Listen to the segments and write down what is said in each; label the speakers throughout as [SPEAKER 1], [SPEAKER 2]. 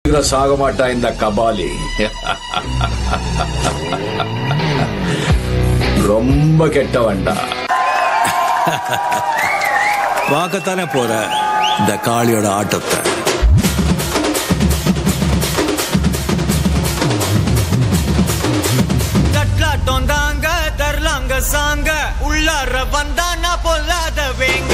[SPEAKER 1] சீக்கிரம் சாக மாட்டான் இந்த கபாலி ரொம்ப கெட்டவன்டா
[SPEAKER 2] பார்க்கத்தானே போற இந்த காளியோட ஆட்டத்தை
[SPEAKER 3] தட்லாட்டம் தாங்க தரலாங்க சாங்க உள்ளார வந்தானா பொல்லாத வேங்க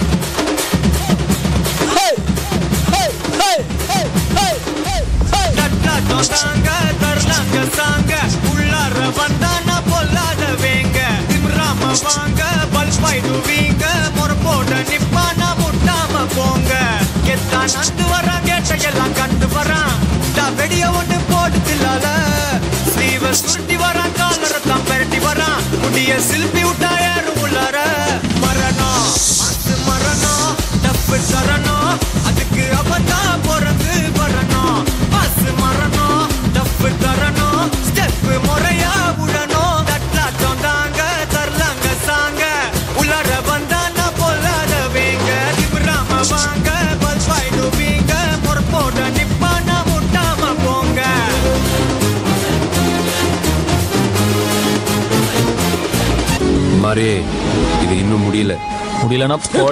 [SPEAKER 3] தட்லாட்டம் தாங்க தரலாங்க சாங்க உள்ளார வந்தானா பொல்லாத வேங்க திம்ராம வாங்க பல்பாயிடுவீங்க முறப்போட நிப்பானா முட்டாம போங்க எத்தான் நந்து வரான் கேட்டையெல்லாம் கண்டு வரான் நான் வெடிய ஒண்ணு போட்டு தில்லால ஸ்லீவ சுருட்டி வரான் காலரை தான் பெரட்டி வரான் முடிய சில்பி விட்டா யாரும் உள்ளார மரணம் மாசு மரணம் தப்பு சரணம் அதுக்கு அவதான் பிறந்து வரணும் மாசு மரணம் தப்பு தரணும் ஸ்டெப் முறையா விடணும் தட்லாட்டம் தாங்க தரலாங்க சாங்க உள்ளார வந்தானா பொல்லாத வேங்க திமிராம வாங்க பல்பாயிடுவீங்க முறப்போட நிப்பானா முட்டாம போங்க
[SPEAKER 4] மாறி இது இன்னும் முடியல
[SPEAKER 5] முடியலன்னா போட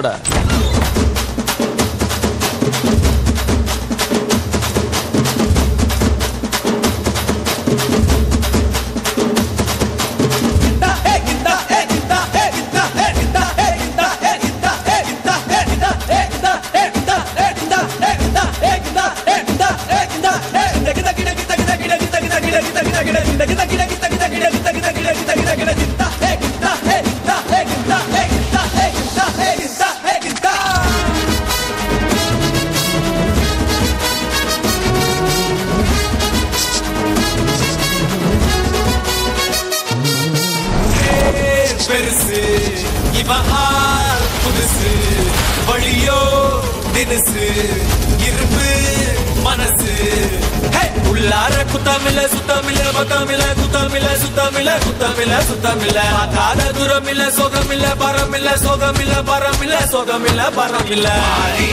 [SPEAKER 3] பெருசு இவன் ஆள் புதுசு வழியோ தினுசு இரும்பு மனசு ஹே! உள்ளார குத்தமில்ல சுத்தமில்ல பக்கமில்ல குத்தமில்ல சுத்தமில்ல குத்தமில்ல சுத்தமில்ல பார்க்காத தூரமில்ல சோகமில்ல பரமில்ல சோகமில்ல பரமில்ல சோகமில்ல பரமில்ல மாறி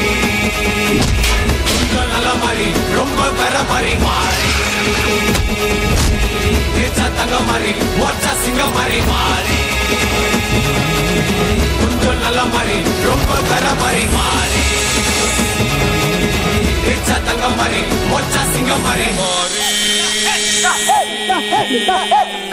[SPEAKER 3] கொஞ்சம் நல்ல மாதிரி ரொம்ப பெற மாதிரி மாறி தேச்சா தங்க மாதிரி ஓச்சா சிங்க மாதிரி மாறி கொஞ்சம் நல்ல மாதிரி ரொம்ப பெற மாதிரி மாறி தேச்சா தங்க மாதிரி ஓச்சா சிங்க மாதிரி மாறி